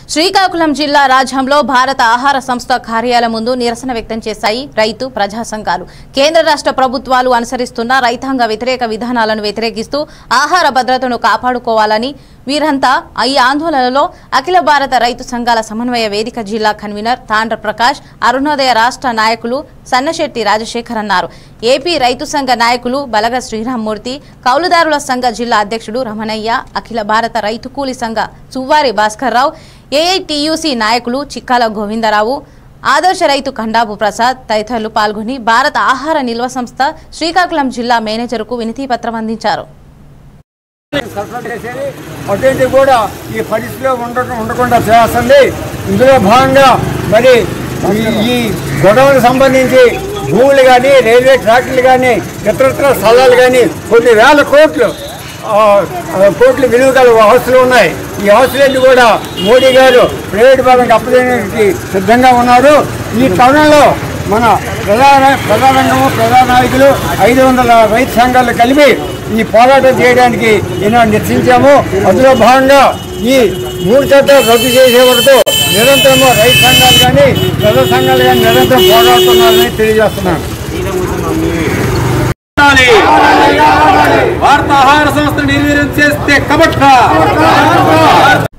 శ్రీకాకుళం జిల్లా రాజ్యంలో భారత ఆహార సంస్థ కార్యాలయం ముందు నిరసన వ్యక్తం చేశాయి రైతు ప్రజా సంఘాలు కేంద్ర రాష్ట్ర ప్రభుత్వాలు అనుసరిస్తున్న రైతాంగ వ్యతిరేక విధానాలను వ్యతిరేకిస్తూ ఆహార భద్రతను కాపాడుకోవాలని వీరంతా ఈ ఆందోళనలో అఖిల భారత రైతు సంఘాల సమన్వయ వేదిక జిల్లా కన్వీనర్ తాండ్ర ప్రకాష్ అరుణోదయ రాష్ట్ర నాయకులు సన్నశెట్టి రాజశేఖర్ అన్నారు ఏపీ రైతు సంఘ నాయకులు బలగ శ్రీరామ్మూర్తి కౌలుదారుల సంఘ జిల్లా అధ్యక్షుడు రమణయ్య అఖిల భారత రైతు కూలీ సంఘ చువ్వారి భాస్కర్ రావు ఏఐటియుసి నాయకులు చిక్కాల గోవిందరావు ఆదర్శ రైతు ఖండాపు ప్రసాద్ తదితరులు పాల్గొని భారత ఆహార నిల్వ సంస్థ శ్రీకాకుళం జిల్లా మేనేజర్కు వినతి పత్రం అందించారు సరఫరా చేసేది అటువంటి కూడా ఈ పరిస్థితిలో ఉండటం ఉండకుండా చేస్తుంది ఇందులో భాగంగా మరి ఈ- ఈ గొడవలకు సంబంధించి భూములు కానీ రైల్వే ట్రాక్లు కానీ ఇతరత్ర స్థలాలు కానీ కొన్ని వేల కోట్లు ఆ, ఆ, కోట్ల విలువ గల ఆస్తులు ఉన్నాయి ఈ ఆస్తులన్నీ కూడా మోడీ గారు ప్రైవేట్ వాళ్ళకి అప్పచేయడానికి సిద్ధంగా ఉన్నారు ఈ తరుణంలో మన ప్రధాన ప్రధానంగా ప్రధాన నాయకులు ఐదు వందల రైతు సంఘాలు కలిపి ఈ పోరాటం చేయడానికి ఎన్నో నిశ్చయించాము అందులో భాగంగా ఈ మూడు చట్టాలు రద్దు చేసే వరకు నిరంతరము రైతు సంఘాలు కానీ ప్రజా సంఘాలు కానీ నిరంతరం పోరాడుతున్నారని తెలియజేస్తున్నాను ఉండాలి. భారత ఆహార సంస్థ నిర్వీర్యం చేస్తే కబట్ట